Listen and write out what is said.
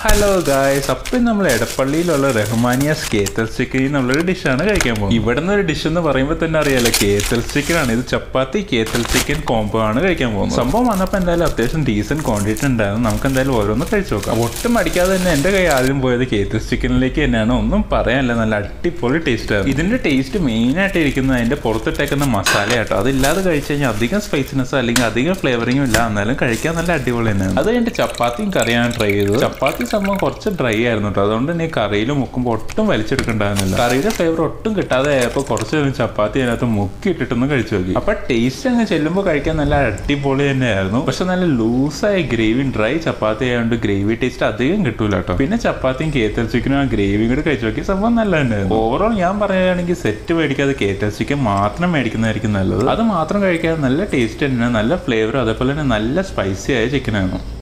hello guys അപ്പം നമ്മൾ എടപ്പള്ളിയിലുള്ള റഹ്മാനിയാസ് കേത്തൽ chicken എന്നുള്ളൊരു ഡിഷാണ് കഴിക്കാൻ പോകുന്നത് ഇവിടെ നിന്ന് ഒരു ഡിഷ് എന്ന് പറയുമ്പോൾ തന്നെ അറിയാലോ കേത്തൽ ചിക്കൻ ആണ് ഇത് ചപ്പാത്തി കേത്തൽ ചിക്കൻ കോംബോ ആണ് കഴിക്കാൻ പോകുന്നത് സംഭവം വന്നപ്പോൾ എന്തായാലും അത്യാവശ്യം ഡീസൻറ്റ് ക്വാണ്ടിറ്റി ഉണ്ടായിരുന്നു നമുക്ക് എന്തായാലും ഓരോന്ന് കഴിച്ചു നോക്കാം ഒട്ടും അടിക്കാതെ തന്നെ എൻ്റെ കൈ ആദ്യം പോയത് കേത്തൽ ചിക്കനിലേക്ക് തന്നെയാണ് ഒന്നും പറയാനില്ല നല്ല അടിപൊളി ടേസ്റ്റ് ആയിരുന്നു ഇതിൻ്റെ ടേസ്റ്റ് മെയിനായിട്ട് ഇരിക്കുന്നത് അതിൻ്റെ പുറത്തിട്ടേക്കുന്ന മസാല ആട്ടോ അതില്ലാതെ കഴിച്ചു കഴിഞ്ഞാൽ അധികം സ്പൈസിനെസ് അല്ലെങ്കിൽ അധികം ഫ്ലേവറിങ്ങും ഇല്ല എന്നാലും കഴിക്കാൻ നല്ല അടിപൊളി തന്നെയാണ് അത് കഴിഞ്ഞിട്ട് ചപ്പാത്തിയും കറിയാണ് ട്രൈ ചെയ്തത് ചപ്പാത്തി സംഭവം കുറച്ച് ഡ്രൈ ആയിരുന്നു കേട്ടോ അതുകൊണ്ട് തന്നെ ഈ കറിയിൽ മുക്കുമ്പോൾ ഒട്ടും വലിച്ചെടുക്കണ്ടായിരുന്നില്ല കറിയുടെ ഫ്ലേവർ ഒട്ടും കിട്ടാതെ ആയപ്പോൾ കുറച്ച് നേരം ചപ്പാത്തി അതിനകത്ത് മുക്കി ഇട്ടിട്ടൊന്ന് കഴിച്ചു നോക്കി അപ്പൊ ടേസ്റ്റ് അങ്ങ് ചെല്ലുമ്പോൾ കഴിക്കാൻ നല്ല അടിപൊളി തന്നെയായിരുന്നു പക്ഷെ നല്ല ലൂസായ ഗ്രേവി ഡ്രൈ ചപ്പാത്തി ആയതുകൊണ്ട് ഗ്രേവി ടേസ്റ്റ് അധികം കിട്ടൂല കേട്ടോ പിന്നെ ചപ്പാത്തിയും കേത്തൽ ചിക്കനും ആ ഗ്രേവിയും കൂടെ കഴിച്ചു നോക്കി സംഭവം നല്ല തന്നെയായിരുന്നു ഓവറോൾ ഞാൻ പറയുകയാണെങ്കിൽ സെറ്റ് മേടിക്കാതെ കേത്തൽ ചിക്കൻ മാത്രം മേടിക്കുന്നതായിരിക്കും നല്ലത് അത് മാത്രം കഴിക്കാൻ നല്ല ടേസ്റ്റ് തന്നെയാണ് നല്ല ഫ്ലേവറും അതേപോലെ തന്നെ നല്ല സ്പൈസി ആയ ചിക്കനായിരുന്നു